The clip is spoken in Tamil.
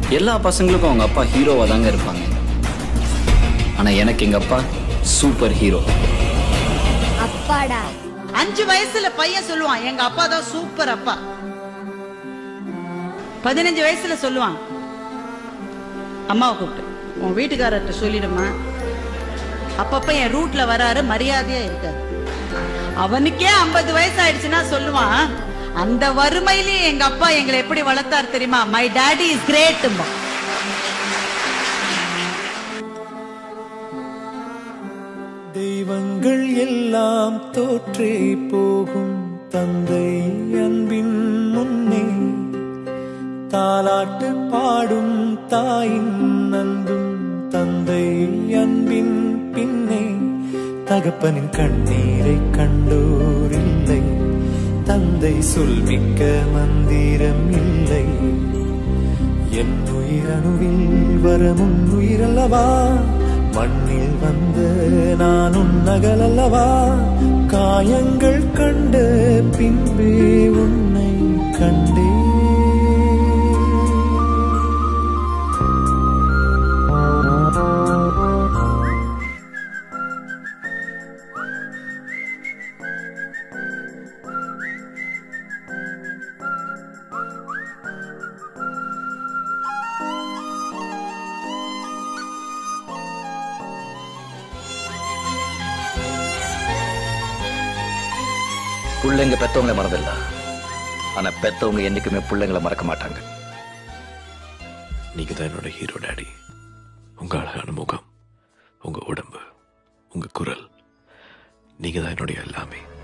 எல்லா பசங்களுக்கும் அவங்க அப்பா ஹீரோவா தாங்க இருப்பாங்க ஆனா எனக்கு எங்க அப்பா சூப்பர் ஹீரோ அப்பாடா அஞ்சு வயசுல பையன் சொல்லுவான் எங்க அப்பா தான் சூப்பர் அப்பா பதினஞ்சு வயசுல சொல்லுவான் அம்மாவை கூப்பிட்டு உன் வீட்டுக்காரர்கிட்ட சொல்லிடுமா அப்பப்ப என் ரூட்ல வராரு மரியாதையா இருக்காரு அவனுக்கே ஐம்பது வயசு ஆயிடுச்சுன்னா சொல்லுவான் அந்த வறுமையிலேயே எங்க அப்பா எங்களை எப்படி வளர்த்தாரு தெரியுமா மை டாடி இஸ் கிரேட் தெய்வங்கள் எல்லாம் தோற்றே போகும் தந்தை அன்பின் முன்னே தாலாட்டு பாடும் தாயின் அன்பும் தந்தை அன்பின் பின்னே தகப்பனின் கண்ணீரை கண்டோர் இல்லை தந்தை சொல்மிக்க மந்திரம் இல்லை என் உயிரணுவில் வரமுன் உயிரல்லவா மண்ணில் வந்த நான் உன்னகலல்லவா காயங்கள் கண்ட பின்பே உன்னை கண்டே பிள்ளைங்க பெத்தவங்களை மறதில்ல ஆனா பெத்தவங்க என்னைக்குமே பிள்ளைங்களை மறக்க மாட்டாங்க நீங்க தான் என்னோட ஹீரோ டாடி உங்க அழகான முகம் உங்க உடம்பு உங்க குரல் நீங்க தான் என்னுடைய எல்லாமே